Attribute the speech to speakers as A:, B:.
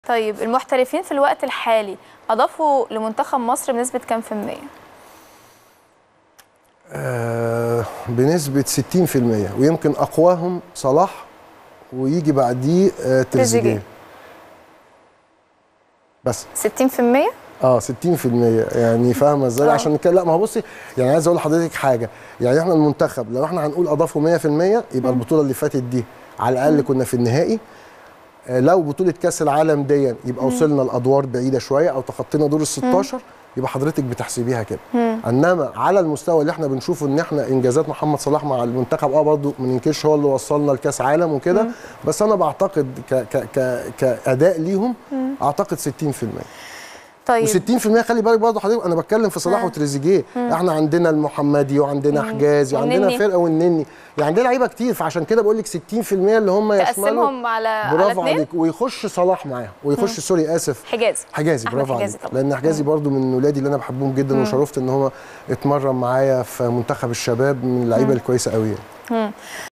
A: طيب المحترفين في الوقت الحالي اضافوا لمنتخب مصر بنسبه كام في الميه
B: آه بنسبه 60% ويمكن اقواهم صلاح ويجي بعديه آه
A: تريزيجيه.
B: تريزيجيه بس
A: 60%
B: اه 60% يعني فاهمه ازاي
A: آه.
B: عشان كده لا ما هو بصي يعني عايز اقول لحضرتك حاجه يعني احنا المنتخب لو احنا هنقول اضافوا 100% يبقى البطوله اللي فاتت دي على الاقل كنا في النهائي آه، لو بطوله كاس العالم دي يبقى وصلنا لادوار بعيده شويه او تخطينا دور ال 16 يبقى حضرتك بتحسبيها كده انما على المستوى اللي احنا بنشوفه ان احنا انجازات محمد صلاح مع المنتخب اه برضه ما ننكرش هو اللي وصلنا لكاس عالم وكده بس انا بعتقد ك ك ك كاداء ليهم اعتقد 60%
A: طيب
B: و60% خلي بالك برضه حضرتك انا بتكلم في صلاح
A: آه.
B: وتريزيجيه احنا عندنا المحمدي وعندنا حجازي وعندنا
A: والنني.
B: فرقه والنني يعني عندنا لعيبه كتير فعشان كده بقول لك 60% اللي هم يشملوا
A: تقسمهم على على
B: برافو
A: اتنين
B: عليك ويخش صلاح معاهم ويخش سوري اسف
A: حجازي
B: حجازي
A: أحمد
B: برافو عليك
A: حجازي طبعا.
B: لان حجازي برضو من ولادي اللي انا بحبهم جدا وشرفت ان هو اتمرن معايا في منتخب الشباب من اللعيبه الكويسه قوي يعني.